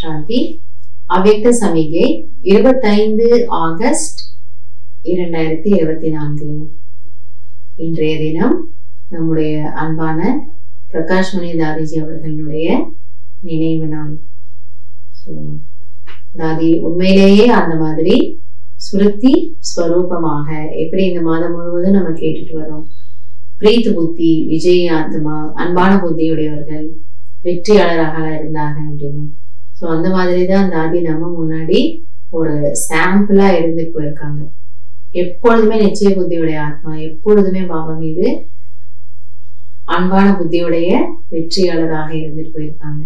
சாந்தி அவ்யக்த சமிகை இருபத்தைந்து ஆகஸ்ட் இரண்டாயிரத்தி இருபத்தி நான்கு இன்றைய தினம் நம்முடைய அன்பான பிரகாஷ் மணி தாதிஜி அவர்களுடைய நினைவு நாள் So, தாதி உண்மையிலேயே அந்த மாதிரி சுருத்தி ஸ்வரூபமாக எப்படி இந்த மாதம் முழுவதும் நம்ம கேட்டுட்டு வரோம் பிரீத் புத்தி விஜய் ஆத்மா அன்பான புத்தியுடையவர்கள் வெற்றியாளராக இருந்தாங்க அப்படின்னு ஸோ அந்த மாதிரி தான் தாதி நம்ம முன்னாடி ஒரு சாம்பிளா இருந்து போயிருக்காங்க எப்பொழுதுமே நிச்சய புத்தியுடைய ஆத்மா எப்பொழுதுமே பாபா மீது அன்பான புத்தியுடைய வெற்றியாளராக இருந்துட்டு போயிருக்காங்க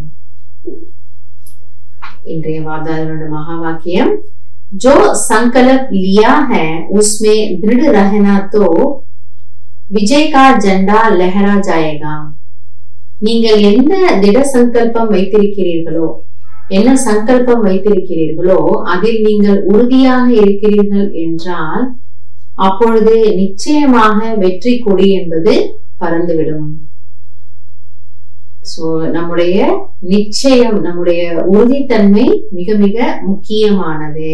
இன்றைய வாதாதனோட மகா வாக்கியம் जो संकल्प लिया है उसमें दृढ़ रहना तो விஜய் கா ஜெண்டா லெஹரா ஜாயேகா நீங்கள் என்ன திட சங்கல்பம் வைத்திருக்கிறீர்களோ என்ன சங்கல்பம் வைத்திருக்கிறீர்களோ அதில் நீங்கள் உறுதியாக இருக்கிறீர்கள் என்றால் அப்பொழுது நிச்சயமாக வெற்றி கொடி என்பது பறந்துவிடும் சோ நம்முடைய நிச்சயம் நம்முடைய உறுதித்தன்மை மிக மிக முக்கியமானது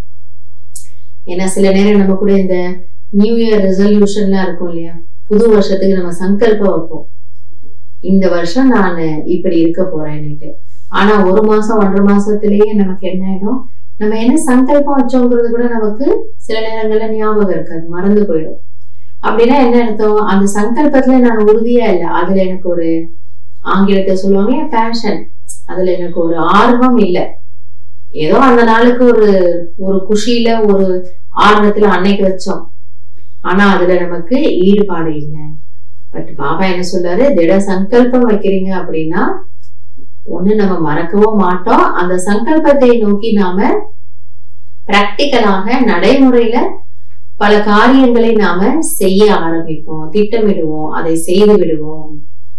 ஏன்னா சில நேரம் நம்ம கூட இந்த நியூ இயர் ரெசல்யூஷன்லாம் இருக்கும் இல்லையா புது வருஷத்துக்கு நம்ம சங்கல்பம் வைப்போம் இந்த வருஷம் நான் இப்படி இருக்க போறேன்னுட்டு ஆனா ஒரு மாசம் ஒன்றரை மாசத்திலேயே நமக்கு என்ன ஆயிடும் நம்ம என்ன சங்கல்பம் வச்சோங்கிறது கூட நமக்கு சில நேரங்கள்ல ஞாபகம் இருக்காது மறந்து போயிடும் அப்படின்னா என்ன அர்த்தம் அந்த சங்கல்பத்துல நான் உறுதியா இல்லை அதுல எனக்கு ஒரு ஆங்கிலத்தை சொல்லுவாங்க பேஷன் அதுல எனக்கு ஒரு ஆர்வம் இல்லை ஏதோ அந்த நாளுக்கு ஒரு ஒரு குஷியில ஒரு ஆர்வத்துல அன்னைக்கு வச்சோம் ஆனா அதுல நமக்கு ஈடுபாடு இல்லை பட் பாபா என்ன சொல்றாரு திட சங்கல்பம் வைக்கிறீங்க அப்படின்னா ஒண்ணு நம்ம மறக்கவும் மாட்டோம் அந்த சங்கல்பத்தை நோக்கி நாம பிராக்டிக்கலாக நடைமுறையில பல காரியங்களை நாம செய்ய ஆரம்பிப்போம் திட்டமிடுவோம் அதை செய்து விடுவோம்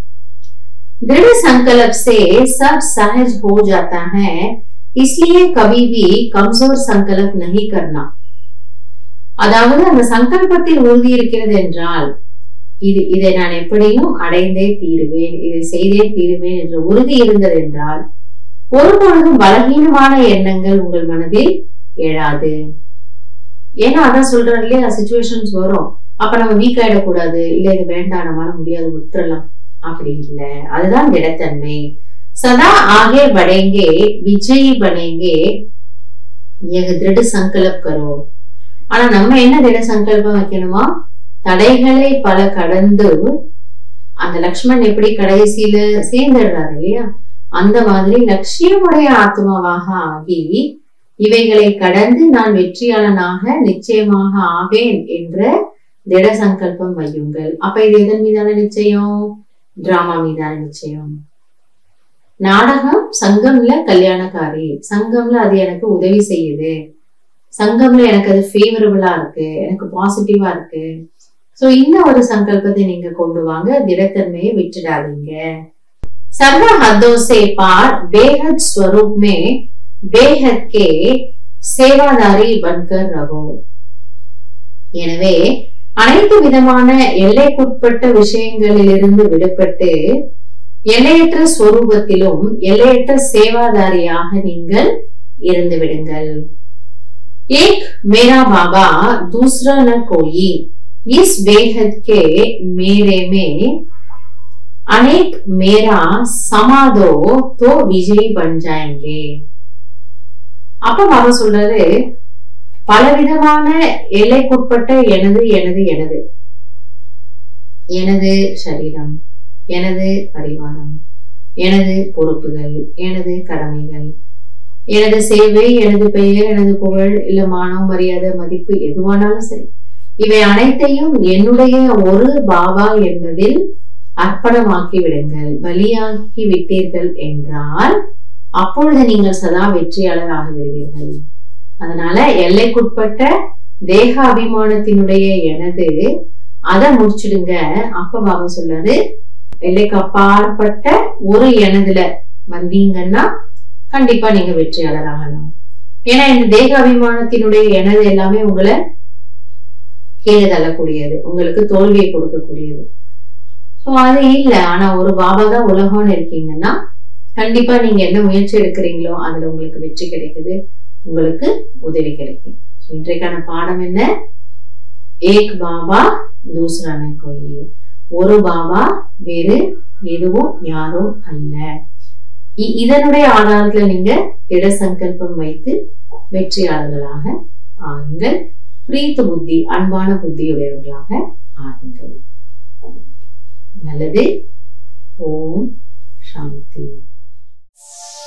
दृढ़ संकल्प से सब सहज हो जाता है इसलिए कभी भी कमजोर संकल्प नहीं करना அதாவது அந்த சங்கல்பத்தில் உறுதி இருக்கிறது என்றால் இது இதை நான் எப்படியும் அடைந்தே தீருவேன் இதை செய்தே தீருவேன் என்ற உறுதி இருந்தது என்றால் ஒருபொழுதும் பலகீனமான எண்ணங்கள் உங்கள் மனதில் எழாது ஏன்னா அதான் சொல்றேன் இல்லையா சுச்சுவேஷன்ஸ் வரும் அப்ப நம்ம வீக் ஆயிடக்கூடாது இல்ல இது வேண்டாம் நம்மளால முடியாது விட்டுறலாம் அப்படி இல்ல அதுதான் திடத்தன்மை சதா ஆகே படேங்கே விஜய் பனேங்கே यह दृढ़ संकल्प करो ஆனா நம்ம என்ன திட சங்கல்பம் வைக்கணுமா தடைகளை பல கடந்து அந்த லக்ஷ்மண் எப்படி கடைசியில சேர்ந்துடுறாரு இல்லையா அந்த மாதிரி லட்சியமுடைய ஆத்மாவாக ஆகி இவைகளை கடந்து நான் வெற்றியாளனாக நிச்சயமாக ஆவேன் என்ற திட சங்கல்பம் வையுங்கள் அப்ப இது எதன் மீதான நிச்சயம் டிராமா மீதான நிச்சயம் நாடகம் சங்கம்ல கல்யாணக்காரி சங்கம்ல அது எனக்கு உதவி செய்யுது சங்கம்ல எனக்கு அது ஃபேவரபிளா இருக்கு எனக்கு பாசிட்டிவா இருக்கு சோ இந்த ஒரு சங்கல்பத்தை நீங்க கொண்டு வாங்க திடத்தன்மையை விட்டுடாதீங்க सर्व हदों से पार बेहद स्वरूप में बेहद के சேவாதாரி பன்கர் ரகோ எனவே அனைத்து விதமான எல்லைக்குட்பட்ட விஷயங்களிலிருந்து விடுபட்டு எல்லையற்ற ஸ்வரூபத்திலும் எல்லையற்ற சேவாதாரியாக நீங்கள் இருந்து விடுங்கள் एक मेरा बाबा दूसरा न कोई इस बेहद के मेरे में अनेक मेरा समा दो तो विजयी बन जाएंगे அப்ப பாபா சொல்றாரு பலவிதமான எல்லைக்குட்பட்ட எனது எனது எனது எனது சரீரம் எனது பரிவாரம் எனது பொறுப்புகள் எனது கடமைகள் எனது சேவை எனது பெயர் எனது புகழ் இல்ல மானம் மரியாதை மதிப்பு எதுவானாலும் சரி இவை அனைத்தையும் என்னுடைய ஒரு பாபா என்பதில் அர்ப்பணமாக்கி விடுங்கள் பலியாக்கி விட்டீர்கள் என்றால் அப்பொழுது நீங்கள் சதா வெற்றியாளர் ஆகி விடுவீர்கள் அதனால எல்லைக்குட்பட்ட தேக அபிமானத்தினுடைய எனது அதை முடிச்சிடுங்க அப்ப பாபா சொல்றாரு எல்லைக்கு அப்பாற்பட்ட ஒரு எனதுல வந்தீங்கன்னா கண்டிப்பா நீங்க வெற்றியாளர் ஆகலாம் ஏன்னா இந்த தேக அபிமானத்தினுடைய எனது எல்லாமே உங்களை கீழே தள்ளக்கூடியது உங்களுக்கு தோல்வியை கொடுக்கக்கூடியது ஸோ அது இல்ல ஆனா ஒரு பாபா தான் உலகம்னு இருக்கீங்கன்னா கண்டிப்பா நீங்க என்ன முயற்சி எடுக்கிறீங்களோ அதுல உங்களுக்கு வெற்றி கிடைக்குது உங்களுக்கு உதவி கிடைக்கும் So, இன்றைக்கான பாடம் என்ன ஏக் பாபா தூசரா ந கோயி ஒரு பாபா வேறு எதுவும் யாரும் அல்ல இ- இதனுடைய ஆதாரத்துல நீங்க திட சங்கல்பம் வைத்து வெற்றியாளர்களாக ஆகுங்கள் பிரீத்த புத்தி அன்பான புத்தியுடையவர்களாக ஆகுங்கள் நல்லது ஓம் சாந்தி